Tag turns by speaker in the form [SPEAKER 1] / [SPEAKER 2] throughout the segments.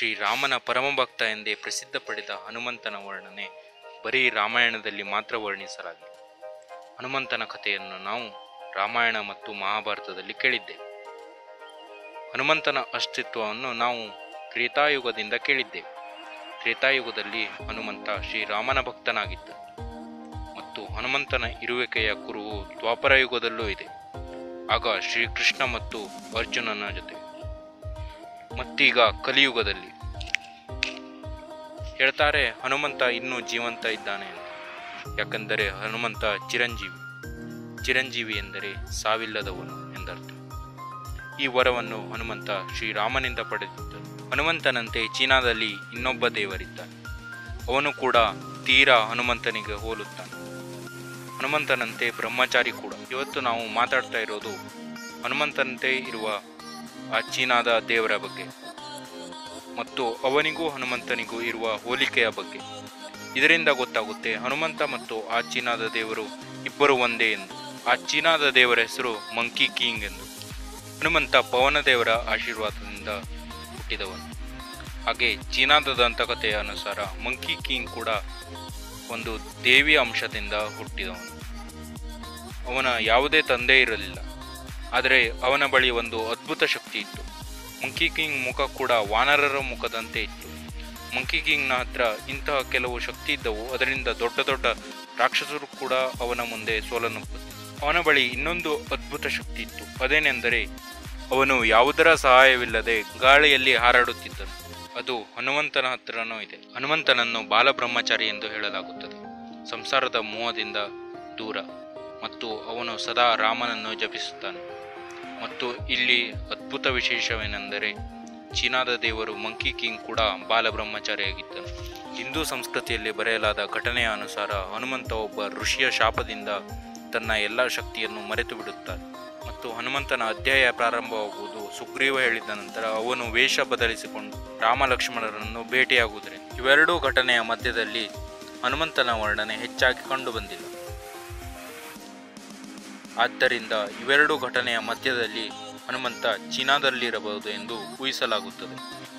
[SPEAKER 1] ಶ್ರೀರಾಮನ ಪರಮಭಕ್ತ ಎಂದೇ ಪ್ರಸಿದ್ಧ ಪಡೆದ ಹನುಮಂತನ ವರ್ಣನೆ ಬರೀ ರಾಮಾಯಣದಲ್ಲಿ ಮಾತ್ರ ವರ್ಣಿಸಲಾಗಿದೆ ಹನುಮಂತನ ಕಥೆಯನ್ನು ನಾವು ರಾಮಾಯಣ ಮತ್ತು ಮಹಾಭಾರತದಲ್ಲಿ ಕೇಳಿದ್ದೇವೆ ಹನುಮಂತನ ಅಸ್ತಿತ್ವವನ್ನು ನಾವು ತ್ರೇತಾಯುಗದಿಂದ ಕೇಳಿದ್ದೇವೆ ತ್ರೇತಾಯುಗದಲ್ಲಿ ಹನುಮಂತ ಶ್ರೀರಾಮನ ಭಕ್ತನಾಗಿದ್ದ ಮತ್ತು ಹನುಮಂತನ ಇರುವಿಕೆಯ ಕುರುಹು ದ್ವಾಪರ ಯುಗದಲ್ಲೂ ಇದೆ ಆಗ ಶ್ರೀಕೃಷ್ಣ ಮತ್ತು ಅರ್ಜುನನ ಜೊತೆ ಮತ್ತೀಗ ಕಲಿಯುಗದಲ್ಲಿ ಹೇಳ್ತಾರೆ ಹನುಮಂತ ಇನ್ನೂ ಜೀವಂತ ಇದ್ದಾನೆ ಅಂತ ಯಾಕಂದರೆ ಹನುಮಂತ ಚಿರಂಜೀವಿ ಚಿರಂಜೀವಿ ಎಂದರೆ ಸಾವಿಲ್ಲದವನು ಎಂದರ್ಥ ಈ ವರವನ್ನು ಹನುಮಂತ ಶ್ರೀರಾಮನಿಂದ ಪಡೆದಿದ್ದನು ಹನುಮಂತನಂತೆ ಚೀನಾದಲ್ಲಿ ಇನ್ನೊಬ್ಬ ದೇವರಿದ್ದಾನೆ ಅವನು ಕೂಡ ತೀರಾ ಹನುಮಂತನಿಗೆ ಹೋಲುತ್ತಾನೆ ಹನುಮಂತನಂತೆ ಬ್ರಹ್ಮಚಾರಿ ಕೂಡ ಇವತ್ತು ನಾವು ಮಾತಾಡ್ತಾ ಇರೋದು ಹನುಮಂತನಂತೆ ಇರುವ ಆ ಚೀನಾದ ದೇವರ ಬಗ್ಗೆ ಮತ್ತು ಅವನಿಗೂ ಹನುಮಂತನಿಗೂ ಇರುವ ಹೋಲಿಕೆಯ ಬಗ್ಗೆ ಇದರಿಂದ ಗೊತ್ತಾಗುತ್ತೆ ಹನುಮಂತ ಮತ್ತು ಆ ಚೀನಾದ ದೇವರು ಇಬ್ಬರು ಒಂದೇ ಎಂದು ಆ ಚೀನಾದ ದೇವರ ಹೆಸರು ಮಂಕಿ ಕಿಂಗ್ ಎಂದು ಹನುಮಂತ ಪವನ ದೇವರ ಆಶೀರ್ವಾದದಿಂದ ಹುಟ್ಟಿದವನು ಹಾಗೆ ಚೀನಾದ ದಂತಕಥೆಯ ಅನುಸಾರ ಮಂಕಿ ಕಿಂಗ್ ಕೂಡ ಒಂದು ದೇವಿಯ ಅಂಶದಿಂದ ಹುಟ್ಟಿದವನು ಅವನ ಯಾವುದೇ ತಂದೆ ಇರಲಿಲ್ಲ ಆದರೆ ಅವನ ಬಳಿ ಒಂದು ಅದ್ಭುತ ಶಕ್ತಿ ಇತ್ತು ಮಂಕಿ ಕಿಂಗ್ ಮುಖ ಕೂಡ ವಾನರರ ಮುಖದಂತೆ ಇತ್ತು ಮಂಕಿ ಕಿಂಗ್ನ ಹತ್ರ ಇಂತಹ ಕೆಲವು ಶಕ್ತಿ ಇದ್ದವು ಅದರಿಂದ ದೊಡ್ಡ ದೊಡ್ಡ ರಾಕ್ಷಸರು ಕೂಡ ಅವನ ಮುಂದೆ ಸೋಲನುಪ್ಪುತ್ತಿದ್ದರು ಅವನ ಬಳಿ ಇನ್ನೊಂದು ಅದ್ಭುತ ಶಕ್ತಿ ಇತ್ತು ಅದೇನೆಂದರೆ ಅವನು ಯಾವುದರ ಸಹಾಯವಿಲ್ಲದೆ ಗಾಳಿಯಲ್ಲಿ ಹಾರಾಡುತ್ತಿದ್ದನು ಅದು ಹನುಮಂತನ ಹತ್ರನೂ ಇದೆ ಹನುಮಂತನನ್ನು ಬಾಲಬ್ರಹ್ಮಚಾರಿ ಎಂದು ಹೇಳಲಾಗುತ್ತದೆ ಸಂಸಾರದ ಮೋಹದಿಂದ ದೂರ ಮತ್ತು ಅವನು ಸದಾ ರಾಮನನ್ನು ಜಪಿಸುತ್ತಾನೆ ಮತ್ತು ಇಲ್ಲಿ ಅದ್ಭುತ ವಿಶೇಷವೇನೆಂದರೆ ಚೀನಾದ ದೇವರು ಮಂಕಿ ಕಿಂಗ್ ಕೂಡ ಬಾಲಬ್ರಹ್ಮಚಾರಿಯಾಗಿದ್ದನು ಹಿಂದೂ ಸಂಸ್ಕೃತಿಯಲ್ಲಿ ಬರೆಯಲಾದ ಘಟನೆಯ ಅನುಸಾರ ಹನುಮಂತ ಒಬ್ಬ ಋಷಿಯ ಶಾಪದಿಂದ ತನ್ನ ಎಲ್ಲ ಶಕ್ತಿಯನ್ನು ಮರೆತು ಬಿಡುತ್ತಾನೆ ಮತ್ತು ಹನುಮಂತನ ಅಧ್ಯಾಯ ಪ್ರಾರಂಭವಾಗುವುದು ಸುಗ್ರೀವ ಹೇಳಿದ ನಂತರ ಅವನು ವೇಷ ಬದಲಿಸಿಕೊಂಡು ರಾಮ ಲಕ್ಷ್ಮಣರನ್ನು ಭೇಟಿಯಾಗುವುದರಿಂದ ಇವೆರಡೂ ಘಟನೆಯ ಮಧ್ಯದಲ್ಲಿ ಹನುಮಂತನ ವರ್ಣನೆ ಹೆಚ್ಚಾಗಿ ಕಂಡುಬಂದಿಲ್ಲ ಆದ್ದರಿಂದ ಇವೆರಡು ಘಟನೆಯ ಮಧ್ಯದಲ್ಲಿ ಹನುಮಂತ ಚೀನಾದಲ್ಲಿರಬಹುದು ಎಂದು ಊಹಿಸಲಾಗುತ್ತದೆ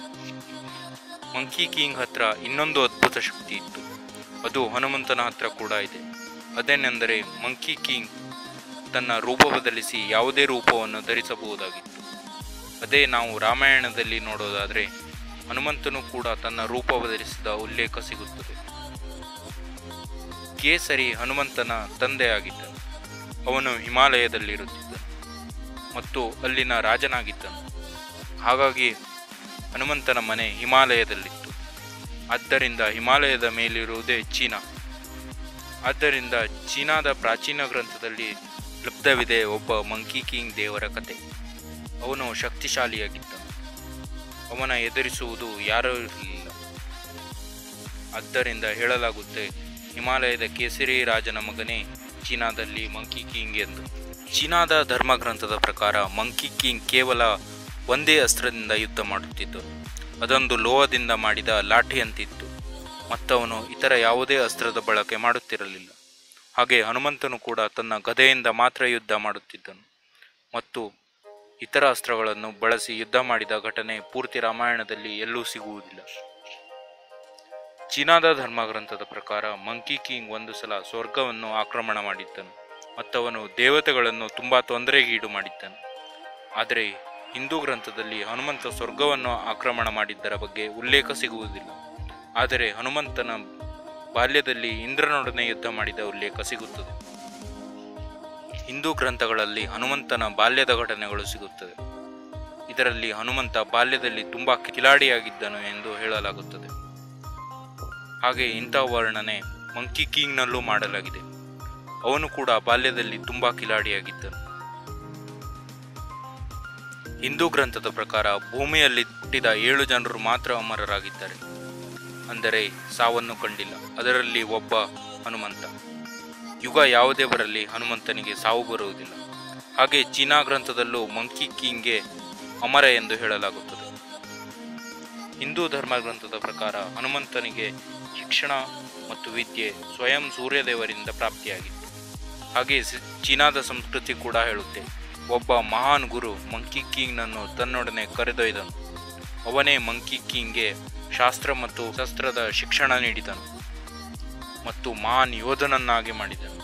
[SPEAKER 1] ಮಂಕಿ ಕಿಂಗ್ ಹತ್ರ ಇನ್ನೊಂದು ಅದ್ಭುತ ಶಕ್ತಿ ಇತ್ತು ಅದು ಹನುಮಂತನ ಹತ್ರ ಕೂಡ ಇದೆ ಅದೇನೆಂದರೆ ಮಂಕಿ ಕಿಂಗ್ ತನ್ನ ರೂಪ ಬದಲಿಸಿ ಯಾವುದೇ ರೂಪವನ್ನು ಧರಿಸಬಹುದಾಗಿತ್ತು ಅದೇ ನಾವು ರಾಮಾಯಣದಲ್ಲಿ ನೋಡೋದಾದರೆ ಹನುಮಂತನು ಕೂಡ ತನ್ನ ರೂಪ ಬದಲಿಸಿದ ಉಲ್ಲೇಖ ಸಿಗುತ್ತದೆ ಕೇಸರಿ ಹನುಮಂತನ ತಂದೆಯಾಗಿದ್ದನು ಅವನು ಹಿಮಾಲಯದಲ್ಲಿರುತ್ತಿದ್ದನು ಮತ್ತು ಅಲ್ಲಿನ ರಾಜನಾಗಿದ್ದನು ಹಾಗಾಗಿ ಹನುಮಂತನ ಮನೆ ಹಿಮಾಲಯದಲ್ಲಿತ್ತು ಆದ್ದರಿಂದ ಹಿಮಾಲಯದ ಮೇಲಿರುವುದೇ ಚೀನಾ ಆದ್ದರಿಂದ ಚೀನಾದ ಪ್ರಾಚೀನ ಗ್ರಂಥದಲ್ಲಿ ಲಬ್ಧವಿದೆ ಒಬ್ಬ ಮಂಕಿ ಕಿಂಗ್ ದೇವರ ಕತೆ ಅವನು ಶಕ್ತಿಶಾಲಿಯಾಗಿದ್ದನು ಅವನ ಎದುರಿಸುವುದು ಯಾರೂ ಇರಲಿಲ್ಲ ಆದ್ದರಿಂದ ಹೇಳಲಾಗುತ್ತೆ ಹಿಮಾಲಯದ ಕೇಸರಿ ರಾಜನ ಮಗನೇ ಚೀನಾದಲ್ಲಿ ಮಂಕಿ ಕಿಂಗ್ ಎಂದು ಚೀನಾದ ಧರ್ಮಗ್ರಂಥದ ಪ್ರಕಾರ ಮಂಕಿ ಕಿಂಗ್ ಕೇವಲ ಒಂದೇ ಅಸ್ತ್ರದಿಂದ ಯುದ್ಧ ಮಾಡುತ್ತಿದ್ದನು ಅದೊಂದು ಲೋಹದಿಂದ ಮಾಡಿದ ಲಾಠಿಯಂತಿತ್ತು ಮತ್ತವನು ಇತರ ಯಾವುದೇ ಅಸ್ತ್ರದ ಬಳಕೆ ಮಾಡುತ್ತಿರಲಿಲ್ಲ ಹಾಗೆ ಹನುಮಂತನು ಕೂಡ ತನ್ನ ಗದೆಯಿಂದ ಮಾತ್ರ ಯುದ್ಧ ಮಾಡುತ್ತಿದ್ದನು ಮತ್ತು ಇತರ ಅಸ್ತ್ರಗಳನ್ನು ಬಳಸಿ ಯುದ್ಧ ಮಾಡಿದ ಘಟನೆ ಪೂರ್ತಿ ರಾಮಾಯಣದಲ್ಲಿ ಎಲ್ಲೂ ಸಿಗುವುದಿಲ್ಲ ಚೀನಾದ ಧರ್ಮಗ್ರಂಥದ ಪ್ರಕಾರ ಮಂಕಿ ಕಿಂಗ್ ಒಂದು ಸಲ ಸ್ವರ್ಗವನ್ನು ಆಕ್ರಮಣ ಮಾಡಿದ್ದನು ಮತ್ತವನು ದೇವತೆಗಳನ್ನು ತುಂಬಾ ತೊಂದರೆಗೀಡು ಮಾಡಿದ್ದನು ಆದರೆ ಹಿಂದೂ ಗ್ರಂಥದಲ್ಲಿ ಹನುಮಂತ ಸ್ವರ್ಗವನ್ನು ಆಕ್ರಮಣ ಮಾಡಿದ್ದರ ಬಗ್ಗೆ ಉಲ್ಲೇಖ ಸಿಗುವುದಿಲ್ಲ ಆದರೆ ಹನುಮಂತನ ಬಾಲ್ಯದಲ್ಲಿ ಇಂದ್ರನೊಡನೆ ಯುದ್ಧ ಮಾಡಿದ ಉಲ್ಲೇಖ ಸಿಗುತ್ತದೆ ಹಿಂದೂ ಗ್ರಂಥಗಳಲ್ಲಿ ಹನುಮಂತನ ಬಾಲ್ಯದ ಘಟನೆಗಳು ಸಿಗುತ್ತದೆ ಇದರಲ್ಲಿ ಹನುಮಂತ ಬಾಲ್ಯದಲ್ಲಿ ತುಂಬಾ ಕಿಲಾಡಿಯಾಗಿದ್ದನು ಎಂದು ಹೇಳಲಾಗುತ್ತದೆ ಹಾಗೆ ಇಂಥ ವರ್ಣನೆ ಮಂಕಿ ಕಿಂಗ್ನಲ್ಲೂ ಮಾಡಲಾಗಿದೆ ಅವನು ಕೂಡ ಬಾಲ್ಯದಲ್ಲಿ ತುಂಬಾ ಕಿಲಾಡಿಯಾಗಿದ್ದನು ಹಿಂದೂ ಗ್ರಂಥದ ಪ್ರಕಾರ ಭೂಮಿಯಲ್ಲಿ ಹುಟ್ಟಿದ ಏಳು ಜನರು ಮಾತ್ರ ಅಮರರಾಗಿದ್ದಾರೆ ಅಂದರೆ ಸಾವನ್ನು ಕಂಡಿಲ್ಲ ಅದರಲ್ಲಿ ಒಬ್ಬ ಹನುಮಂತ ಯುಗ ಯಾವುದೇ ಬರಲಿ ಹನುಮಂತನಿಗೆ ಸಾವು ಬರುವುದಿಲ್ಲ ಹಾಗೆ ಚೀನಾ ಗ್ರಂಥದಲ್ಲೂ ಮಂಕಿ ಕಿಂಗ್ಗೆ ಅಮರ ಎಂದು ಹೇಳಲಾಗುತ್ತದೆ ಹಿಂದೂ ಧರ್ಮ ಗ್ರಂಥದ ಪ್ರಕಾರ ಹನುಮಂತನಿಗೆ ಶಿಕ್ಷಣ ಮತ್ತು ವಿದ್ಯೆ ಸ್ವಯಂ ಸೂರ್ಯದೇವರಿಂದ ಪ್ರಾಪ್ತಿಯಾಗಿತ್ತು ಹಾಗೆ ಸಿ- ಚೀನಾದ ಸಂಸ್ಕೃತಿ ಕೂಡ ಹೇಳುತ್ತೆ ಒಬ್ಬ ಮಹಾನ್ ಗುರು ಮಂಕಿ ಕಿಂಗ್ನನ್ನು ತನ್ನೊಡನೆ ಕರೆದೊಯ್ದನು ಅವನೇ ಮಂಕಿ ಕಿಂಗ್ಗೆ ಶಾಸ್ತ್ರ ಮತ್ತು ಶಸ್ತ್ರದ ಶಿಕ್ಷಣ ನೀಡಿದನು ಮತ್ತು ಮಹಾನ್ ಯೋಧನನ್ನಾಗಿ ಮಾಡಿದನು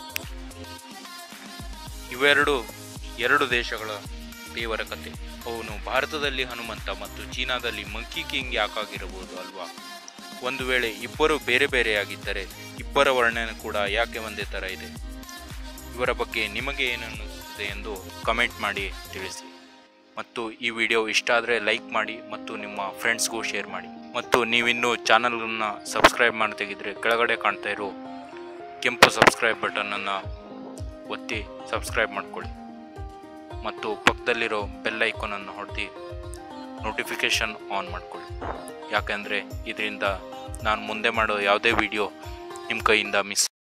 [SPEAKER 1] ಇವೆರಡು ಎರಡು ದೇಶಗಳ ದೇವರ ಕತೆ ಅವನು ಭಾರತದಲ್ಲಿ ಹನುಮಂತ ಮತ್ತು ಚೀನಾದಲ್ಲಿ ಮಂಕಿ ಕಿಂಗ್ ಯಾಕಾಗಿರಬಹುದು ಅಲ್ವಾ ಒಂದು ವೇಳೆ ಇಬ್ಬರು ಬೇರೆ ಬೇರೆಯಾಗಿದ್ದರೆ ಇಬ್ಬರ ವರ್ಣನೆ ಕೂಡ ಯಾಕೆ ಒಂದೇ ಥರ ಇದೆ ಇವರ ಬಗ್ಗೆ ನಿಮಗೆ ಏನು ಅನ್ನಿಸುತ್ತೆ ಎಂದು ಕಮೆಂಟ್ ಮಾಡಿ ತಿಳಿಸಿ ಮತ್ತು ಈ ವಿಡಿಯೋ ಇಷ್ಟ ಆದರೆ ಲೈಕ್ ಮಾಡಿ ಮತ್ತು ನಿಮ್ಮ ಫ್ರೆಂಡ್ಸ್ಗೂ ಶೇರ್ ಮಾಡಿ ಮತ್ತು ನೀವಿನ್ನೂ ಚಾನಲನ್ನು ಸಬ್ಸ್ಕ್ರೈಬ್ ಮಾಡ್ತಾಗಿದ್ರೆ ಕೆಳಗಡೆ ಕಾಣ್ತಾ ಇರೋ ಕೆಂಪು ಸಬ್ಸ್ಕ್ರೈಬ್ ಬಟನನ್ನು ಒತ್ತಿ ಸಬ್ಸ್ಕ್ರೈಬ್ ಮಾಡ್ಕೊಳ್ಳಿ ಮತ್ತು ಪಕ್ಕದಲ್ಲಿರೋ ಬೆಲ್ ಐಕಾನನ್ನು ಹೊಡೆದು ನೋಟಿಫಿಕೇಷನ್ ಆನ್ ಮಾಡ್ಕೊಳ್ಳಿ ಯಾಕೆಂದರೆ ಇದರಿಂದ ನಾನು ಮುಂದೆ ಮಾಡೋ ಯಾವುದೇ ವಿಡಿಯೋ ನಿಮ್ಮ ಕೈಯಿಂದ ಮಿಸ್